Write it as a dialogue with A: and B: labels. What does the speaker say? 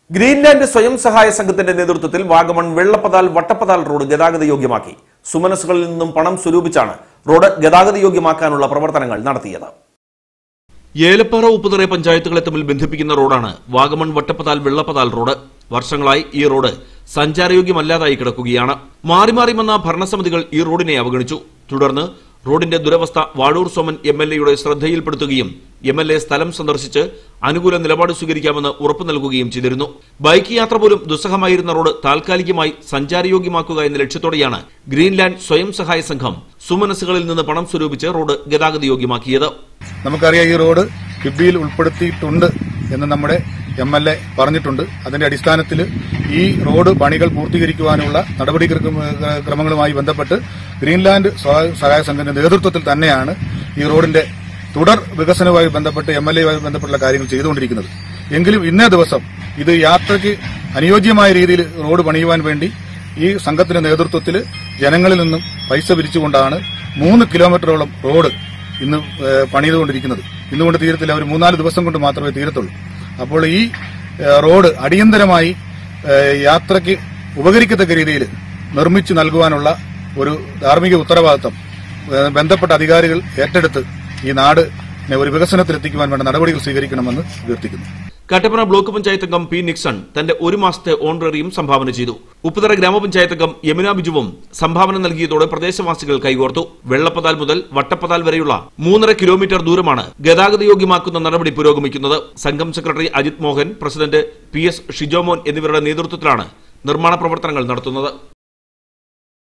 A: Greenland സ്വയം സഹായ സംഘത്തിന്റെ നേതൃത്വത്തിൽ വാഗമൺ വെള്ളപ്പതാൽ വട്ടപ്പതാൽ റോഡ് ഗതാഗത യോഗ്യമാക്കി സുമനസുകളിൽ നിന്നും പണം സ്വരൂപിച്ചാണ് റോഡ് ഗതാഗത യോഗ്യമാക്കാനുള്ള പ്രവർത്തനങ്ങൾ നടത്തിയത്
B: ഏലപ്പാറ ഉപ്പുതറ പഞ്ചായത്തുകളെ തമ്മിൽ ബന്ധിപ്പിക്കുന്ന റോഡാണ് വാഗമൺ വട്ടപ്പതാൽ വെള്ളപ്പതാൽ റോഡ് വർഷങ്ങളായി ഈ റോഡ് സഞ്ചാരയോഗ്യമല്ലാതായി കിടക്കുകയാണ് മാറി മാറി വന്ന ഭരണസമിതികൾ ഈ റോഡിനെ അവഗണിച്ചു തുടർന്ന് റോഡിന്റെ ദുരവസ്ഥ വാഴൂർ സോമൻ എം എൽ എയുടെ ശ്രദ്ധയിൽപ്പെടുത്തുകയും എം എൽ എ സ്ഥലം സന്ദർശിച്ച് അനുകൂല നിലപാട് സ്വീകരിക്കാമെന്ന് ഉറപ്പു നൽകുകയും ചെയ്തിരുന്നു ബൈക്ക് യാത്ര പോലും ദുസ്സഹമായിരുന്ന റോഡ് താൽക്കാലികമായി സഞ്ചാരയോഗ്യമാക്കുക എന്ന ലക്ഷ്യത്തോടെയാണ് ഗ്രീൻലാൻഡ് സ്വയം സഹായ സംഘം സുമനസുകളിൽ നിന്ന് പണം സ്വരൂപിച്ച് റോഡ് ഗതാഗത യോഗ്യമാക്കിയത്
C: നമുക്കറിയാം ഈ റോഡ് കിബിയിൽ ഉൾപ്പെടുത്തിയിട്ടുണ്ട് എന്ന് നമ്മുടെ എം എൽ എ പറഞ്ഞിട്ടുണ്ട് അതിന്റെ അടിസ്ഥാനത്തിൽ ഈ റോഡ് പണികൾ പൂർത്തീകരിക്കുവാനുള്ള നടപടി ക്രമങ്ങളുമായി ബന്ധപ്പെട്ട് ഗ്രീൻലാൻഡ് സ്വ- സഹായ സംഘത്തിന്റെ നേതൃത്വത്തിൽ തന്നെയാണ് ഈ റോഡിന്റെ തുടർ വികസനവുമായി ബന്ധപ്പെട്ട് എം എൽ എയുമായി ബന്ധപ്പെട്ടുള്ള കാര്യങ്ങൾ ചെയ്തുകൊണ്ടിരിക്കുന്നത് എങ്കിലും ഇന്നേ ദിവസം ഇത് യാത്രയ്ക്ക് അനുയോജ്യമായ രീതിയിൽ റോഡ് പണിയുവാൻ വേണ്ടി ഈ സംഘത്തിന്റെ നേതൃത്വത്തിൽ ജനങ്ങളിൽ നിന്നും പൈസ പിരിച്ചുകൊണ്ടാണ് മൂന്ന് കിലോമീറ്ററോളം റോഡ് ഇന്ന് ഏഹ്, പണിതുകൊണ്ടിരിക്കുന്നത് ഇന്നുകൊണ്ട് തീരത്തില്ല ഒരു മൂന്നാല് ദിവസം കൊണ്ട് മാത്രമേ തീരത്തുള്ളൂ അപ്പോൾ ഈ ഏഹ്, റോഡ് അടിയന്തരമായി ഏഹ്, യാത്രയ്ക്ക് ഉപകരിക്കത്തക്ക രീതിയിൽ നിർമ്മിച്ചു നൽകുവാനുള്ള ഒരു ധാർമ്മിക ഉത്തരവാദിത്തം ഏഹ്, ബന്ധപ്പെട്ട അധികാരികൾ ഏറ്റെടുത്ത് ഈ നാടിനെ ഒരു വികസനത്തിലെത്തിക്കുവാൻ വേണ്ട നടപടികൾ സ്വീകരിക്കണമെന്ന് അഭ്യർത്ഥിക്കുന്നു
B: കട്ടപ്പന ബ്ലോക്ക് പഞ്ചായത്ത് അംഗം പി നിക്സൺ തന്റെ ഒരു മാസത്തെ ഓണററിയും സംഭാവന ചെയ്തു ഉപ്പുതറ ഗ്രാമപഞ്ചായത്ത് അംഗം യമുന ബിജുവും സംഭാവന നൽകിയതോടെ പ്രദേശവാസികൾ കൈകോർത്തു വെള്ളപ്പതാൽ മുതൽ വട്ടപ്പതാൽ വരെയുള്ള മൂന്നര കിലോമീറ്റർ ദൂരമാണ് ഗതാഗത യോഗ്യമാക്കുന്ന നടപടി പുരോഗമിക്കുന്നത് സംഘം secretary Ajith Mohan president P S Shijomon എന്നിവരുടെ നേതൃത്വത്തിലാണ് നിർമ്മാണ പ്രവർത്തനങ്ങൾ നടത്തുന്നത്